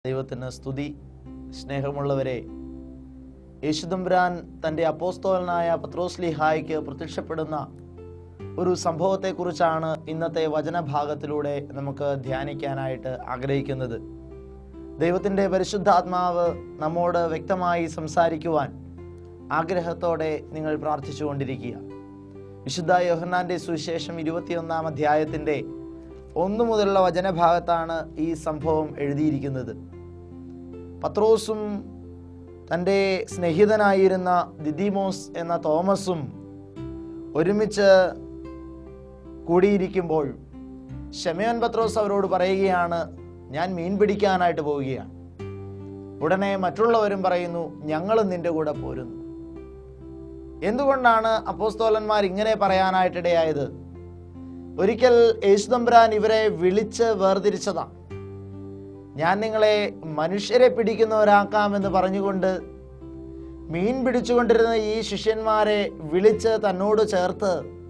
ദൈവത്തിന് സ്തുതി സ്നേഹമുള്ളവരെ യേശുദമ്പുരാൻ തൻ്റെ അപ്പോസ്തോലനായ പത്രോസ്ലിഹായ്ക്ക് പ്രത്യക്ഷപ്പെടുന്ന ഒരു സംഭവത്തെക്കുറിച്ചാണ് ഇന്നത്തെ വചനഭാഗത്തിലൂടെ നമുക്ക് ധ്യാനിക്കാനായിട്ട് ആഗ്രഹിക്കുന്നത് ദൈവത്തിൻ്റെ പരിശുദ്ധാത്മാവ് നമ്മോട് വ്യക്തമായി സംസാരിക്കുവാൻ ആഗ്രഹത്തോടെ നിങ്ങൾ പ്രാർത്ഥിച്ചുകൊണ്ടിരിക്കുക വിശുദ്ധ യോഹന്നാൻ്റെ സുവിശേഷം ഇരുപത്തിയൊന്നാം അധ്യായത്തിൻ്റെ ഒന്നു മുതലുള്ള വചനഭാഗത്താണ് ഈ സംഭവം എഴുതിയിരിക്കുന്നത് പത്രോസും തൻ്റെ സ്നേഹിതനായിരുന്ന ദിദിമോസ് എന്ന തോമസും ഒരുമിച്ച് കൂടിയിരിക്കുമ്പോൾ ഷെമയോൻ പത്രോസ് അവരോട് പറയുകയാണ് ഞാൻ മീൻ പിടിക്കാനായിട്ട് പോവുകയാണ് ഉടനെ മറ്റുള്ളവരും പറയുന്നു ഞങ്ങളും നിന്റെ കൂടെ പോരുന്നു എന്തുകൊണ്ടാണ് അപ്പോസ്തോലന്മാർ ഇങ്ങനെ പറയാനായിട്ടിടയായത് ഒരിക്കൽ യേശുദമ്പുരാൻ ഇവരെ വിളിച്ച് വേർതിരിച്ചതാണ് ഞാൻ നിങ്ങളെ മനുഷ്യരെ പിടിക്കുന്നവരാക്കാമെന്ന് പറഞ്ഞുകൊണ്ട് മീൻ പിടിച്ചുകൊണ്ടിരുന്ന ഈ ശിഷ്യന്മാരെ വിളിച്ച് തന്നോട് ചേർത്ത്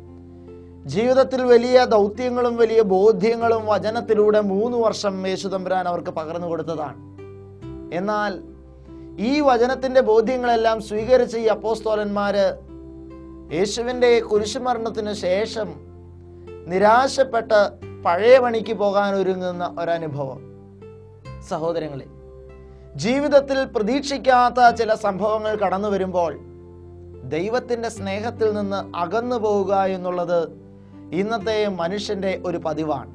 ജീവിതത്തിൽ വലിയ ദൗത്യങ്ങളും വലിയ ബോധ്യങ്ങളും വചനത്തിലൂടെ മൂന്ന് വർഷം യേശുദമ്പുരാൻ അവർക്ക് പകർന്നു കൊടുത്തതാണ് എന്നാൽ ഈ വചനത്തിന്റെ ബോധ്യങ്ങളെല്ലാം സ്വീകരിച്ച ഈ അപ്പോസ്തോലന്മാര് യേശുവിൻ്റെ കുരിശുമരണത്തിന് ശേഷം നിരാശപ്പെട്ട് പഴയ പണിക്ക് പോകാൻ ഒരുങ്ങുന്ന ഒരനുഭവം സഹോദരങ്ങളെ ജീവിതത്തിൽ പ്രതീക്ഷിക്കാത്ത ചില സംഭവങ്ങൾ കടന്നു വരുമ്പോൾ ദൈവത്തിൻ്റെ സ്നേഹത്തിൽ നിന്ന് അകന്നു പോവുക എന്നുള്ളത് ഇന്നത്തെ മനുഷ്യന്റെ ഒരു പതിവാണ്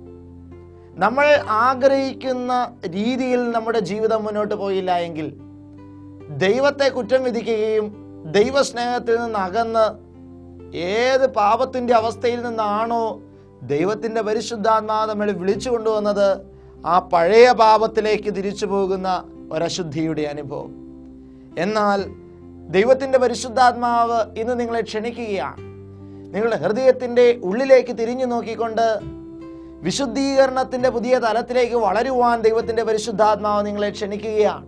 നമ്മൾ ആഗ്രഹിക്കുന്ന രീതിയിൽ നമ്മുടെ ജീവിതം മുന്നോട്ട് പോയില്ല എങ്കിൽ ദൈവത്തെ കുറ്റം വിധിക്കുകയും ദൈവസ്നേഹത്തിൽ നിന്ന് അകന്ന് ഏത് പാപത്തിൻ്റെ അവസ്ഥയിൽ നിന്നാണോ ദൈവത്തിൻ്റെ പരിശുദ്ധാത്മാവ് നമ്മൾ വിളിച്ചു കൊണ്ടുവന്നത് ആ പഴയ പാപത്തിലേക്ക് തിരിച്ചു പോകുന്ന ഒരശുദ്ധിയുടെ അനുഭവം എന്നാൽ ദൈവത്തിൻ്റെ പരിശുദ്ധാത്മാവ് ഇന്ന് നിങ്ങളെ ക്ഷണിക്കുകയാണ് നിങ്ങളുടെ ഹൃദയത്തിൻ്റെ ഉള്ളിലേക്ക് തിരിഞ്ഞു നോക്കിക്കൊണ്ട് വിശുദ്ധീകരണത്തിൻ്റെ പുതിയ തലത്തിലേക്ക് വളരുവാൻ ദൈവത്തിൻ്റെ പരിശുദ്ധാത്മാവ് നിങ്ങളെ ക്ഷണിക്കുകയാണ്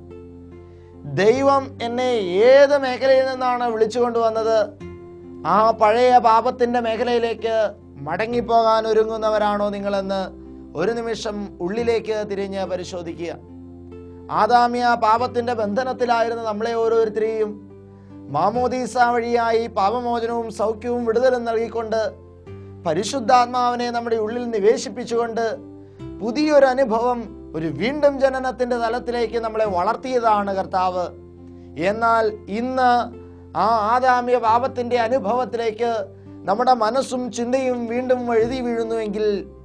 ദൈവം എന്നെ ഏത് മേഖലയിൽ നിന്നാണ് വിളിച്ചു കൊണ്ടുവന്നത് ആ പഴയ പാപത്തിന്റെ മേഖലയിലേക്ക് മടങ്ങിപ്പോകാൻ ഒരുങ്ങുന്നവരാണോ നിങ്ങളെന്ന് ഒരു നിമിഷം ഉള്ളിലേക്ക് തിരിഞ്ഞ് പരിശോധിക്കുക ആദാമ്യ പാപത്തിന്റെ ബന്ധനത്തിലായിരുന്ന നമ്മളെ ഓരോരുത്തരെയും മാമോദീസ വഴിയായി പാപമോചനവും സൗഖ്യവും വിടുതലും നൽകിക്കൊണ്ട് പരിശുദ്ധാത്മാവിനെ നമ്മുടെ ഉള്ളിൽ നിവേശിപ്പിച്ചുകൊണ്ട് പുതിയൊരു അനുഭവം ഒരു വീണ്ടും ജനനത്തിന്റെ തലത്തിലേക്ക് നമ്മളെ വളർത്തിയതാണ് കർത്താവ് എന്നാൽ ഇന്ന് ആ ആദാമ്യ പാപത്തിന്റെ അനുഭവത്തിലേക്ക് നമ്മുടെ മനസ്സും ചിന്തയും വീണ്ടും എഴുതി വീഴുന്നുവെങ്കിൽ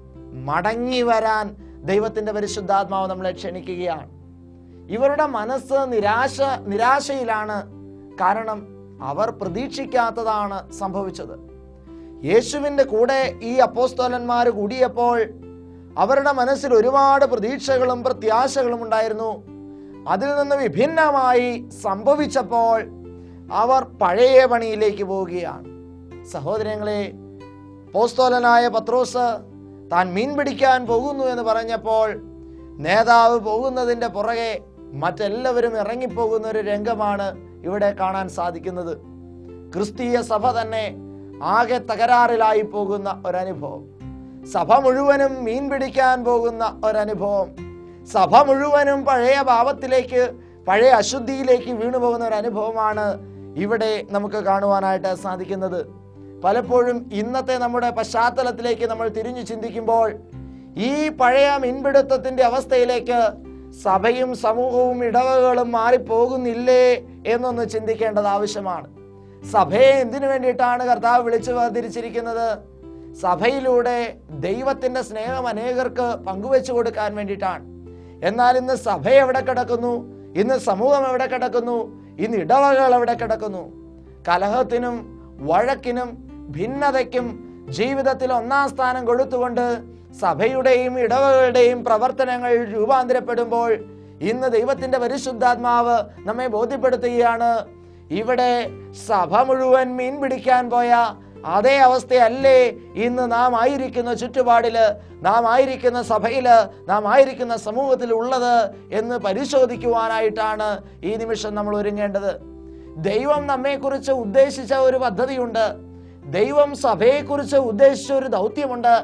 മടങ്ങി വരാൻ ദൈവത്തിന്റെ പരിശുദ്ധാത്മാവ് നമ്മളെ ക്ഷണിക്കുകയാണ് ഇവരുടെ മനസ്സ് നിരാശ നിരാശയിലാണ് കാരണം അവർ പ്രതീക്ഷിക്കാത്തതാണ് സംഭവിച്ചത് യേശുവിൻ്റെ കൂടെ ഈ അപ്പോസ്തോലന്മാർ കൂടിയപ്പോൾ അവരുടെ മനസ്സിൽ ഒരുപാട് പ്രതീക്ഷകളും പ്രത്യാശകളും ഉണ്ടായിരുന്നു അതിൽ നിന്ന് വിഭിന്നമായി സംഭവിച്ചപ്പോൾ അവർ പഴയ പണിയിലേക്ക് പോവുകയാണ് സഹോദരങ്ങളെ പോസ്തോലനായ പത്രോസ് താൻ മീൻ പിടിക്കാൻ പോകുന്നു എന്ന് പറഞ്ഞപ്പോൾ നേതാവ് പോകുന്നതിൻ്റെ പുറകെ മറ്റെല്ലാവരും ഇറങ്ങിപ്പോകുന്ന ഒരു രംഗമാണ് ഇവിടെ കാണാൻ സാധിക്കുന്നത് ക്രിസ്തീയ സഭ തന്നെ ആകെ തകരാറിലായി പോകുന്ന ഒരനുഭവം സഭ മുഴുവനും മീൻ പിടിക്കാൻ പോകുന്ന ഒരനുഭവം സഭ മുഴുവനും പഴയ ഭാവത്തിലേക്ക് പഴയ അശുദ്ധിയിലേക്ക് വീണു പോകുന്ന ഒരു അനുഭവമാണ് ഇവിടെ നമുക്ക് കാണുവാനായിട്ട് സാധിക്കുന്നത് പലപ്പോഴും ഇന്നത്തെ നമ്മുടെ പശ്ചാത്തലത്തിലേക്ക് നമ്മൾ തിരിഞ്ഞു ചിന്തിക്കുമ്പോൾ ഈ പഴയ മീൻപിടുത്തത്തിന്റെ അവസ്ഥയിലേക്ക് സഭയും സമൂഹവും ഇടവകളും മാറിപ്പോകുന്നില്ലേ എന്നൊന്ന് ചിന്തിക്കേണ്ടത് ആവശ്യമാണ് സഭയെ എന്തിനു വേണ്ടിയിട്ടാണ് കർത്താവ് വിളിച്ചു വേർതിരിച്ചിരിക്കുന്നത് സഭയിലൂടെ ദൈവത്തിന്റെ സ്നേഹം അനേകർക്ക് പങ്കുവെച്ചു കൊടുക്കാൻ വേണ്ടിയിട്ടാണ് എന്നാൽ ഇന്ന് സഭ എവിടെ കിടക്കുന്നു ഇന്ന് സമൂഹം എവിടെ കിടക്കുന്നു ഇന്ന് ഇടവകൾ എവിടെ കിടക്കുന്നു കലഹത്തിനും വഴക്കിനും ഭിന്നതയ്ക്കും ജീവിതത്തിൽ ഒന്നാം സ്ഥാനം കൊടുത്തുകൊണ്ട് സഭയുടെയും ഇടവകളുടെയും പ്രവർത്തനങ്ങൾ രൂപാന്തരപ്പെടുമ്പോൾ ഇന്ന് ദൈവത്തിന്റെ പരിശുദ്ധാത്മാവ് നമ്മെ ബോധ്യപ്പെടുത്തുകയാണ് ഇവിടെ സഭ മുഴുവൻ മീൻ പിടിക്കാൻ പോയ അതേ അവസ്ഥയല്ലേ ഇന്ന് നാം ആയിരിക്കുന്ന ചുറ്റുപാടില് നാം ആയിരിക്കുന്ന സഭയില് നാം ആയിരിക്കുന്ന സമൂഹത്തിൽ ഉള്ളത് എന്ന് പരിശോധിക്കുവാനായിട്ടാണ് ഈ നിമിഷം നമ്മൾ ഒരുങ്ങേണ്ടത് ദൈവം നമ്മെക്കുറിച്ച് ഉദ്ദേശിച്ച ഒരു പദ്ധതിയുണ്ട് ദൈവം സഭയെക്കുറിച്ച് ഉദ്ദേശിച്ച ഒരു ദൗത്യമുണ്ട്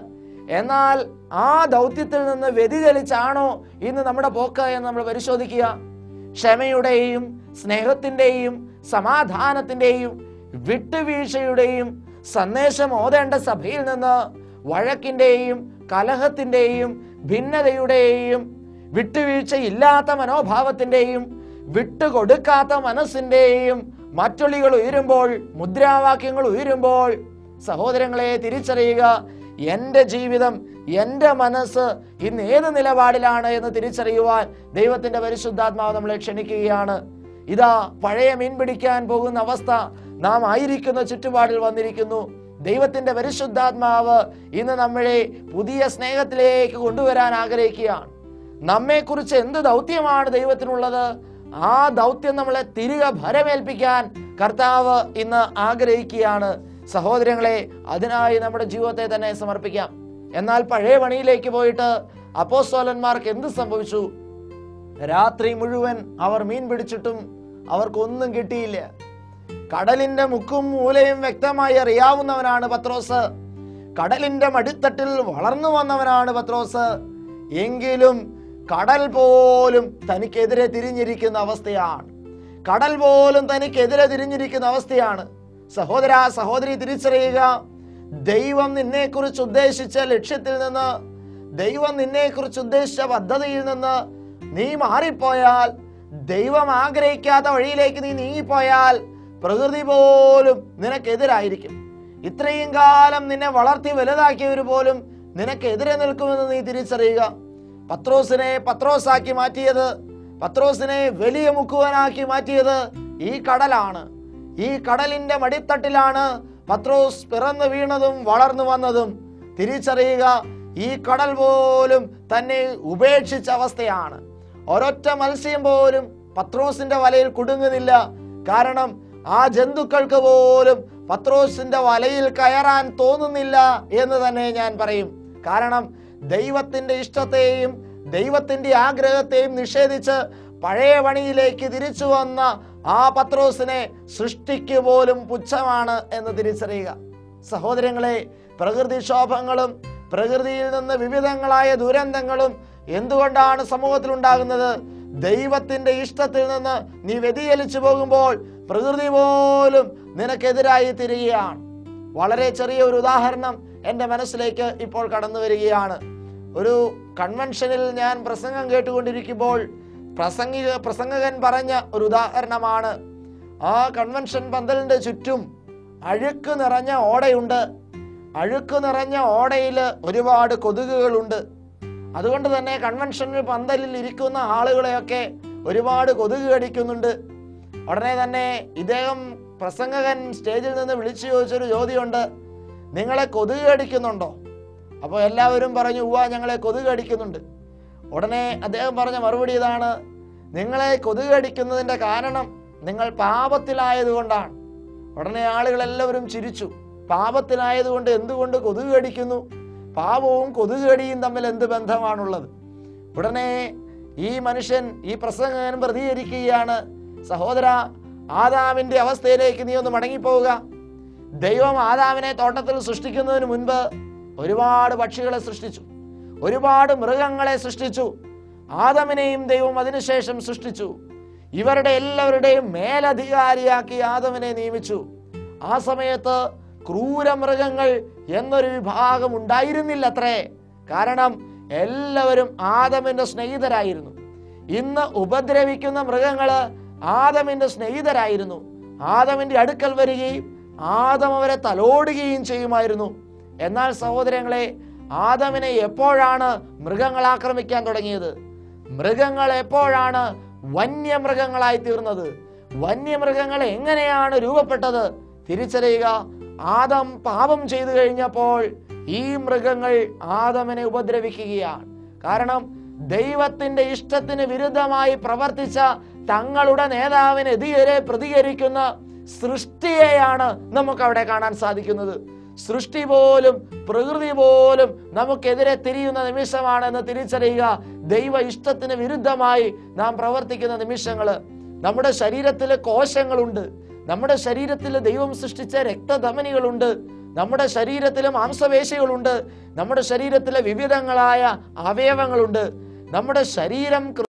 എന്നാൽ ആ ദൗത്യത്തിൽ നിന്ന് വ്യതിചലിച്ചാണോ ഇന്ന് നമ്മുടെ പോക്ക് എന്ന് നമ്മൾ പരിശോധിക്കുക ക്ഷമയുടെയും സ്നേഹത്തിൻ്റെയും സമാധാനത്തിൻ്റെയും വിട്ടുവീഴ്ചയുടെയും സന്ദേശം ഓതേണ്ട സഭയിൽ നിന്ന് വഴക്കിൻ്റെയും കലഹത്തിൻ്റെയും ഭിന്നതയുടെയും വിട്ടുവീഴ്ചയില്ലാത്ത മനോഭാവത്തിൻ്റെയും വിട്ടുകൊടുക്കാത്ത മനസ്സിൻ്റെയും മറ്റൊളികൾ ഉയരുമ്പോൾ മുദ്രാവാക്യങ്ങൾ ഉയരുമ്പോൾ സഹോദരങ്ങളെ തിരിച്ചറിയുക എൻ്റെ ജീവിതം എൻ്റെ മനസ്സ് ഇന്ന് ഏത് നിലപാടിലാണ് എന്ന് തിരിച്ചറിയുവാൻ ദൈവത്തിന്റെ പരിശുദ്ധാത്മാവ് നമ്മളെ ക്ഷണിക്കുകയാണ് ഇതാ പഴയ മീൻ പിടിക്കാൻ പോകുന്ന അവസ്ഥ നാം ആയിരിക്കുന്ന ചുറ്റുപാടിൽ വന്നിരിക്കുന്നു ദൈവത്തിന്റെ പരിശുദ്ധാത്മാവ് ഇന്ന് നമ്മളെ പുതിയ സ്നേഹത്തിലേക്ക് കൊണ്ടുവരാൻ ആഗ്രഹിക്കുകയാണ് നമ്മെക്കുറിച്ച് എന്ത് ദൗത്യമാണ് ദൈവത്തിനുള്ളത് ആ ദൗത്യം നമ്മളെ തിരികെ ഭരമേൽപ്പിക്കാൻ കർത്താവ് ഇന്ന് ആഗ്രഹിക്കുകയാണ് സഹോദരങ്ങളെ അതിനായി നമ്മുടെ ജീവിതത്തെ തന്നെ സമർപ്പിക്കാം എന്നാൽ പഴയ പണിയിലേക്ക് പോയിട്ട് അപ്പോസ്തോലന്മാർക്ക് എന്ത് സംഭവിച്ചു രാത്രി മുഴുവൻ അവർ മീൻ പിടിച്ചിട്ടും അവർക്കൊന്നും കിട്ടിയില്ല കടലിന്റെ മുക്കും മൂലയും വ്യക്തമായി അറിയാവുന്നവനാണ് പത്രോസ് കടലിന്റെ മടിത്തട്ടിൽ വളർന്നു വന്നവനാണ് പത്രോസ് എങ്കിലും കടൽ പോലും തനിക്കെതിരെ തിരിഞ്ഞിരിക്കുന്ന അവസ്ഥയാണ് കടൽ പോലും തനിക്കെതിരെ തിരിഞ്ഞിരിക്കുന്ന അവസ്ഥയാണ് സഹോദര സഹോദരി തിരിച്ചറിയുക ദൈവം നിന്നെക്കുറിച്ച് ഉദ്ദേശിച്ച ലക്ഷ്യത്തിൽ നിന്ന് ദൈവം നിന്നെക്കുറിച്ച് ഉദ്ദേശിച്ച പദ്ധതിയിൽ നിന്ന് നീ മാറിപ്പോയാൽ ദൈവം ആഗ്രഹിക്കാത്ത വഴിയിലേക്ക് നീ നീങ്ങിപ്പോയാൽ പ്രകൃതി പോലും നിനക്കെതിരായിരിക്കും ഇത്രയും കാലം നിന്നെ വളർത്തി വലുതാക്കിയവർ പോലും നിനക്കെതിരെ നിൽക്കുമെന്ന് നീ തിരിച്ചറിയുക പത്രോസിനെ പത്രോസാക്കി മാറ്റിയത് പത്രോസിനെ വലിയ മുക്കുവനാക്കി മാറ്റിയത് ഈ കടലാണ് ഈ കടലിന്റെ മടിത്തട്ടിലാണ് പത്രോസ് പിറന്നു വീണതും വളർന്നു വന്നതും തിരിച്ചറിയുക ഈ കടൽ പോലും തന്നെ ഉപേക്ഷിച്ച അവസ്ഥയാണ് ഒരൊറ്റ മത്സ്യം പോലും പത്രോസിന്റെ വലയിൽ കുടുങ്ങുന്നില്ല കാരണം ആ ജന്തുക്കൾക്ക് പോലും പത്രോസിന്റെ വലയിൽ കയറാൻ തോന്നുന്നില്ല എന്ന് തന്നെ ഞാൻ പറയും കാരണം ദൈവത്തിന്റെ ഇഷ്ടത്തെയും ദൈവത്തിന്റെ ആഗ്രഹത്തെയും നിഷേധിച്ച് പഴയ പണിയിലേക്ക് തിരിച്ചു വന്ന ആ പത്രോസിനെ സൃഷ്ടിക്ക് പോലും പുച്ഛമാണ് എന്ന് തിരിച്ചറിയുക സഹോദരങ്ങളെ പ്രകൃതിക്ഷോഭങ്ങളും പ്രകൃതിയിൽ നിന്ന് വിവിധങ്ങളായ ദുരന്തങ്ങളും എന്തുകൊണ്ടാണ് സമൂഹത്തിൽ ഉണ്ടാകുന്നത് ദൈവത്തിന്റെ ഇഷ്ടത്തിൽ നിന്ന് നീ വ്യതിചലിച്ചു പോകുമ്പോൾ പ്രകൃതി പോലും നിനക്കെതിരായി തിരികെയാണ് വളരെ ചെറിയ ഒരു ഉദാഹരണം എൻ്റെ മനസ്സിലേക്ക് ഇപ്പോൾ കടന്നു വരികയാണ് ഒരു കൺവെൻഷനിൽ ഞാൻ പ്രസംഗം കേട്ടുകൊണ്ടിരിക്കുമ്പോൾ പ്രസംഗിക പ്രസംഗകൻ പറഞ്ഞ ഒരു ഉദാഹരണമാണ് ആ കൺവെൻഷൻ പന്തലിന്റെ ചുറ്റും അഴുക്ക് നിറഞ്ഞ ഓടയുണ്ട് അഴുക്ക് നിറഞ്ഞ ഓടയിൽ ഒരുപാട് കൊതുകുകളുണ്ട് അതുകൊണ്ട് തന്നെ കൺവെൻഷനിൽ പന്തലിൽ ഇരിക്കുന്ന ആളുകളെയൊക്കെ ഒരുപാട് കൊതുക് കടിക്കുന്നുണ്ട് ഉടനെ തന്നെ ഇദ്ദേഹം പ്രസംഗകൻ സ്റ്റേജിൽ നിന്ന് വിളിച്ചു ചോദിച്ചൊരു ചോദ്യമുണ്ട് നിങ്ങളെ കൊതുക് കടിക്കുന്നുണ്ടോ അപ്പോൾ എല്ലാവരും പറഞ്ഞു ഉവ്വ ഞങ്ങളെ കൊതുക് കടിക്കുന്നുണ്ട് ഉടനെ അദ്ദേഹം പറഞ്ഞ മറുപടി ഇതാണ് നിങ്ങളെ കൊതുക് കടിക്കുന്നതിന്റെ കാരണം നിങ്ങൾ പാപത്തിലായതുകൊണ്ടാണ് ഉടനെ ആളുകളെല്ലാവരും ചിരിച്ചു പാപത്തിലായതുകൊണ്ട് എന്തുകൊണ്ട് കൊതുക് കടിക്കുന്നു പാപവും കൊതുക് കടിയും തമ്മിൽ എന്ത് ബന്ധമാണുള്ളത് ഉടനെ ഈ മനുഷ്യൻ ഈ പ്രസംഗകൻ പ്രതികരിക്കുകയാണ് സഹോദര ആദാമിന്റെ അവസ്ഥയിലേക്ക് നീ ഒന്ന് മടങ്ങിപ്പോവുക ദൈവം ആദാമിനെ തോട്ടത്തിൽ സൃഷ്ടിക്കുന്നതിന് മുൻപ് ഒരുപാട് പക്ഷികളെ സൃഷ്ടിച്ചു ഒരുപാട് മൃഗങ്ങളെ സൃഷ്ടിച്ചു ആദമിനെയും ദൈവം അതിനുശേഷം സൃഷ്ടിച്ചു ഇവരുടെ എല്ലാവരുടെയും മേലധികാരിയാക്കി ആദമിനെ നിയമിച്ചു ആ സമയത്ത് ക്രൂരമൃഗങ്ങൾ എന്നൊരു വിഭാഗം ഉണ്ടായിരുന്നില്ലത്രേ കാരണം എല്ലാവരും ആദമിന്റെ സ്നേഹിതരായിരുന്നു ഇന്ന് ഉപദ്രവിക്കുന്ന മൃഗങ്ങള് ആദമിന്റെ സ്നേഹിതരായിരുന്നു ആദമിന്റെ അടുക്കൽ വരികയും ആദം അവരെ തലോടുകയും ചെയ്യുമായിരുന്നു എന്നാൽ സഹോദരങ്ങളെ ആദമിനെ എപ്പോഴാണ് മൃഗങ്ങൾ ആക്രമിക്കാൻ തുടങ്ങിയത് മൃഗങ്ങൾ എപ്പോഴാണ് വന്യമൃഗങ്ങളായി തീർന്നത് വന്യമൃഗങ്ങൾ എങ്ങനെയാണ് രൂപപ്പെട്ടത് തിരിച്ചറിയുക ആദം പാപം ചെയ്തു കഴിഞ്ഞപ്പോൾ ഈ മൃഗങ്ങൾ ആദമിനെ ഉപദ്രവിക്കുകയാണ് കാരണം ദൈവത്തിന്റെ ഇഷ്ടത്തിന് വിരുദ്ധമായി പ്രവർത്തിച്ച തങ്ങളുടെ നേതാവിനെതിരെ പ്രതികരിക്കുന്ന സൃഷ്ടിയെയാണ് നമുക്ക് അവിടെ കാണാൻ സാധിക്കുന്നത് സൃഷ്ടി പോലും പ്രകൃതി പോലും നമുക്കെതിരെ തിരിയുന്ന നിമിഷമാണെന്ന് തിരിച്ചറിയുക ദൈവ ഇഷ്ടത്തിന് വിരുദ്ധമായി നാം പ്രവർത്തിക്കുന്ന നിമിഷങ്ങൾ നമ്മുടെ ശരീരത്തിലെ കോശങ്ങളുണ്ട് നമ്മുടെ ശരീരത്തിൽ ദൈവം സൃഷ്ടിച്ച രക്തധമനികളുണ്ട് നമ്മുടെ ശരീരത്തിൽ മാംസപേശികളുണ്ട് നമ്മുടെ ശരീരത്തിലെ വിവിധങ്ങളായ അവയവങ്ങളുണ്ട് നമ്മുടെ ശരീരം